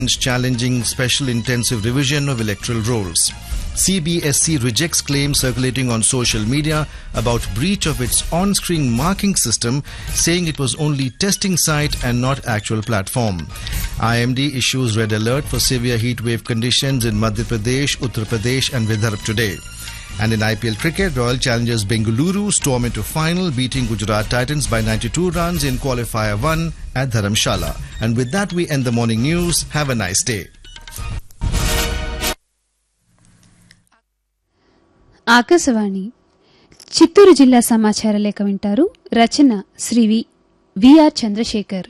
challenging special intensive revision of electoral rolls. CBSC rejects claims circulating on social media about breach of its on-screen marking system, saying it was only testing site and not actual platform. IMD issues red alert for severe heat wave conditions in Madhya Pradesh, Uttar Pradesh and Vidarbha today. And in IPL cricket, Royal Challengers Bengaluru storm into final, beating Gujarat Titans by 92 runs in qualifier 1 at Dharamshala. And with that, we end the morning news. Have a nice day. Akashvani Chittoor జిల్లా సమాచార లేఖ వింటారు రచన Shri V VR Chandrashekar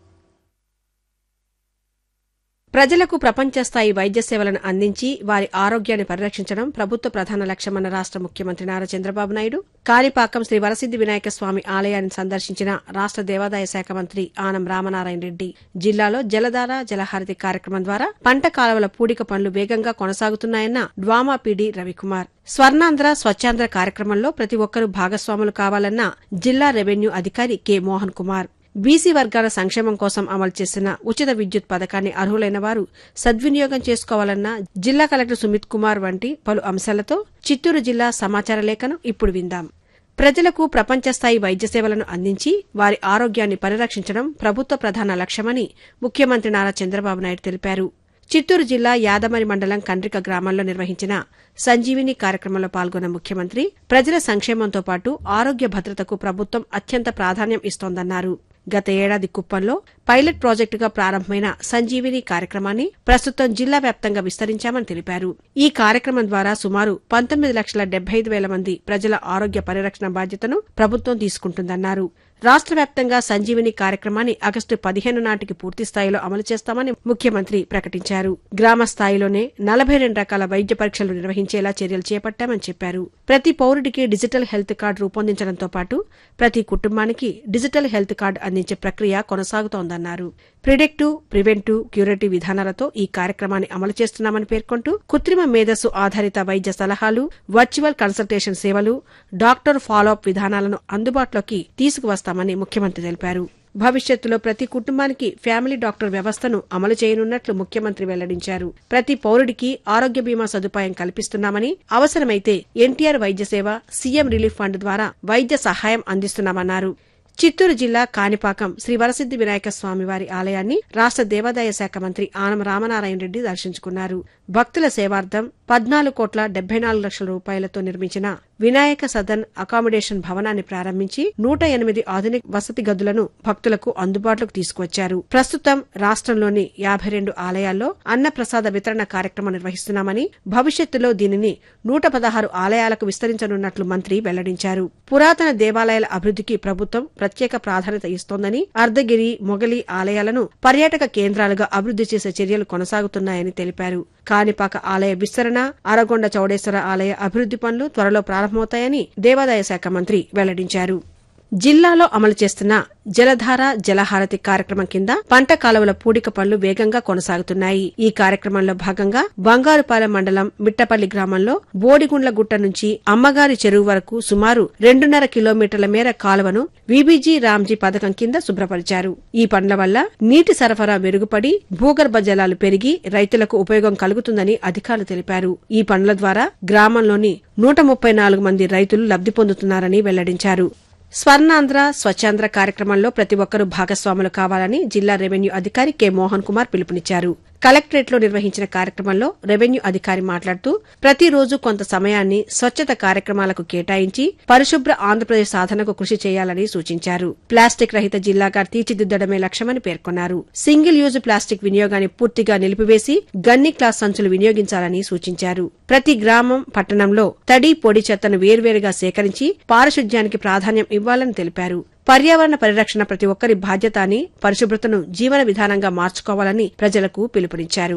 ప్రజలకు ప్రపంచ స్థాయి వైద్య సేవలను అందించి వారి ఆరోగ్యాన్ని పరిరక్షించడం ప్రభుత్వ ప్రధాన లక్ష్యమన్న రాష్ట ముఖ్యమంత్రి నారా చంద్రబాబు నాయుడు కాణిపాకం శ్రీ వరసిద్ది వినాయక స్వామి ఆలయాన్ని సందర్శించిన రాష్ట దేవాదాయ శాఖ మంత్రి ఆనం రామనారాయణ రెడ్డి జిల్లాలో జలధార జలహారతి కార్యక్రమం ద్వారా పంట కాలువల పూడిక పనులు వేగంగా కొనసాగుతున్నాయన్న డ్వామా పీడీ రవికుమార్ స్వర్ణాంధ్ర స్వచ్ఛాంధ్ర కార్యక్రమంలో ప్రతి ఒక్కరూ భాగస్వాములు కావాలన్న జిల్లా రెవెన్యూ అధికారి కె మోహన్ కుమార్ బీసీ వర్గాల సంక్షేమం కోసం అమలు చేసిన ఉచిత విద్యుత్ పథకాన్ని అర్హులైన వారు సద్వినియోగం చేసుకోవాలన్న జిల్లా కలెక్టర్ సుమిత్ కుమార్ వంటి పలు అంశాలతో చిత్తూరు జిల్లా సమాచార లేఖను ఇప్పుడు విందాం ప్రజలకు ప్రపంచ స్థాయి వైద్య సేవలను అందించి వారి ఆరోగ్యాన్ని పరిరక్షించడం ప్రభుత్వ ప్రధాన లక్ష్యమని ముఖ్యమంత్రి నారా చంద్రబాబు నాయుడు తెలిపారు చిత్తూరు జిల్లా యాదమరి మండలం కండ్రిక గ్రామంలో నిర్వహించిన సంజీవిని కార్యక్రమంలో పాల్గొన్న ముఖ్యమంత్రి ప్రజల సంక్షేమంతో పాటు ఆరోగ్య భద్రతకు ప్రభుత్వం అత్యంత ప్రాధాన్యం ఇస్తోందన్నారు గత ఏడాది కుప్పంలో పైలట్ ప్రాజెక్టుగా ప్రారంభమైన సంజీవిని కార్యక్రమాన్ని ప్రస్తుతం జిల్లా వ్యాప్తంగా విస్తరించామని తెలిపారు ఈ కార్యక్రమం ద్వారా సుమారు పంతొమ్మిది లక్షల డెబ్బై ఐదు వేల మంది ప్రజల ఆరోగ్య పరిరక్షణ బాధ్యతను ప్రభుత్వం తీసుకుంటుందన్నారు రాష్ట్ర వ్యాప్తంగా సంజీవిని కార్యక్రమాన్ని ఆగస్టు పదిహేను నాటికి పూర్తి స్థాయిలో అమలు చేస్తామని ముఖ్యమంత్రి ప్రకటించారు గ్రామ స్థాయిలోనే నలభై రెండు రకాల వైద్య పరీక్షలు నిర్వహించేలా చర్యలు చేపట్టామని చెప్పారు ప్రతి పౌరుడికి డిజిటల్ హెల్త్ కార్డు రూపొందించడంతో పాటు ప్రతి కుటుంబానికి డిజిటల్ హెల్త్ కార్డు అందించే ప్రక్రియ కొనసాగుతోందన్నారు ప్రిడిక్టివ్ ప్రివెంటివ్ క్యూరేటివ్ విధానాలతో ఈ కార్యక్రమాన్ని అమలు చేస్తున్నామని పేర్కొంటూ కృత్రిమ మేధస్సు ఆధారిత వైద్య సలహాలు వర్చువల్ కన్సల్టేషన్ సేవలు డాక్టర్ ఫాలోఅప్ విధానాలను అందుబాటులోకి తీసుకువస్తామని ముఖ్యమంత్రి తెలిపారు భవిష్యత్తులో ప్రతి కుటుంబానికి ఫ్యామిలీ డాక్టర్ వ్యవస్థను అమలు చేయనున్నట్లు ముఖ్యమంత్రి వెల్లడించారు ప్రతి పౌరుడికి ఆరోగ్య బీమా సదుపాయం కల్పిస్తున్నామని అవసరమైతే ఎన్టీఆర్ వైద్య సేవ సీఎం రిలీఫ్ ఫండ్ ద్వారా వైద్య సహాయం అందిస్తున్నామన్నారు చిత్తూరు జిల్లా కాణిపాకం శ్రీ వరసిద్ది వినాయక స్వామి వారి ఆలయాన్ని రాష్ట దేవాదాయ శాఖ మంత్రి ఆనం రామనారాయణ రెడ్డి దర్శించుకున్నారు భక్తుల సేవార్థం పద్నాలుగు కోట్ల డెబ్బై నాలుగు లక్షల రూపాయలతో నిర్మించిన వినాయక సదన్ అకామిడేషన్ భవనాన్ని ప్రారంభించి నూట ఎనిమిది ఆధునిక వసతి గదులను భక్తులకు అందుబాటులోకి తీసుకువచ్చారు ప్రస్తుతం రాష్ట్రంలోని యాభై రెండు ఆలయాల్లో అన్నప్రసాద వితరణ కార్యక్రమం నిర్వహిస్తున్నామని భవిష్యత్తులో దీనిని నూట పదహారు ఆలయాలకు విస్తరించనున్నట్లు మంత్రి వెల్లడించారు పురాతన దేవాలయాల అభివృద్ధికి ప్రభుత్వం ప్రత్యేక ప్రాధాన్యత ఇస్తోందని అర్ధగిరి మొగలి ఆలయాలను పర్యాటక కేంద్రాలుగా అభివృద్ది చేసే చర్యలు కొనసాగుతున్నాయని తెలిపారు కాణిపాక ఆలయ విస్తరణ అరగొండ చౌడేశ్వర ఆలయ అభివృద్ది పనులు త్వరలో ప్రారంభమవుతాయని దేవాదాయ శాఖ మంత్రి వెల్లడించారు జిల్లాలో అమలు చేస్తున్న జలధార జలహారతి కార్యక్రమం కింద పంట కాలువల పూడిక పనులు వేగంగా కొనసాగుతున్నాయి ఈ కార్యక్రమంలో భాగంగా బంగారుపాలెం మండలం మిట్టపల్లి గ్రామంలో బోడిగుండ్ల గుట్ట నుంచి అమ్మగారి చెరువు వరకు సుమారు రెండున్నర కిలోమీటర్ల మేర కాలువను విబీజీ రామ్జీ పథకం కింద శుభ్రపరిచారు ఈ పనుల వల్ల నీటి సరఫరా మెరుగుపడి భూగర్భ జలాలు పెరిగి రైతులకు ఉపయోగం కలుగుతుందని అధికారులు తెలిపారు ఈ పనుల ద్వారా గ్రామంలోని నూట ముప్పై నాలుగు మంది రైతులు లబ్ది పొందుతున్నారని వెల్లడించారు స్వర్ణాంధ్ర స్వచ్ఛాంధ్ర కార్యక్రమంలో ప్రతి ఒక్కరూ భాగస్వాములు కావాలని జిల్లా రెవెన్యూ అధికారి కె మోహన్ కుమార్ పిలుపునిచ్చారు కలెక్టరేట్లో నిర్వహించిన కార్యక్రమంలో రెవెన్యూ అధికారి మాట్లాడుతూ ప్రతిరోజు కొంత సమయాన్ని స్వచ్ఛత కార్యక్రమాలకు కేటాయించి పరిశుభ్ర ఆంధ్రప్రదేశ్ సాధనకు కృషి చేయాలని సూచించారు ప్లాస్టిక్ రహిత జిల్లాగా తీర్చిదిద్దడమే లక్ష్యమని పేర్కొన్నారు సింగిల్ యూజ్ ప్లాస్టిక్ వినియోగాన్ని పూర్తిగా నిలిపివేసి గన్ని క్లాస్ సంచులు వినియోగించాలని సూచించారు ప్రతి గ్రామం పట్టణంలో తడి పొడి చెత్తను వేర్వేరుగా సేకరించి పారిశుధ్యానికి ప్రాధాన్యం ఇవ్వాలని తెలిపారు పర్యావరణ పరిరక్షణ ప్రతి ఒక్కరి బాధ్యత అని పరిశుభ్రతను జీవన విధానంగా మార్చుకోవాలని ప్రజలకు పిలుపునిచ్చారు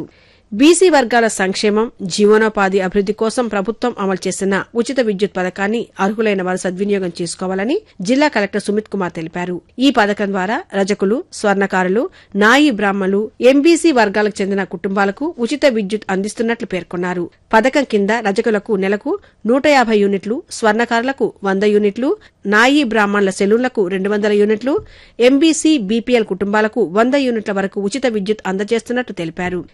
బీసీ వర్గాల సంక్షేమం జీవనోపాధి అభివృద్ది కోసం ప్రభుత్వం అమలు చేసిన ఉచిత విద్యుత్ పథకాన్ని అర్హులైన వారు సద్వినియోగం చేసుకోవాలని జిల్లా కలెక్టర్ సుమిత్ కుమార్ తెలిపారు ఈ పథకం ద్వారా రజకులు స్వర్ణకారులు నాయి బ్రాహ్మలు ఎంబీసీ వర్గాలకు చెందిన కుటుంబాలకు ఉచిత విద్యుత్ అందిస్తున్నట్లు పేర్కొన్నారు పథకం కింద రజకులకు నెలకు నూట యాభై యూనిట్లు స్వర్ణకారులకు వంద యూనిట్లు నాయి బ్రాహ్మణుల సెలూన్లకు రెండు వందల యూనిట్లు ఎంబీసీ బీపీఎల్ కుటుంబాలకు వంద యూనిట్ల వరకు ఉచిత విద్యుత్ అందజేస్తున్నట్టు తెలిపారు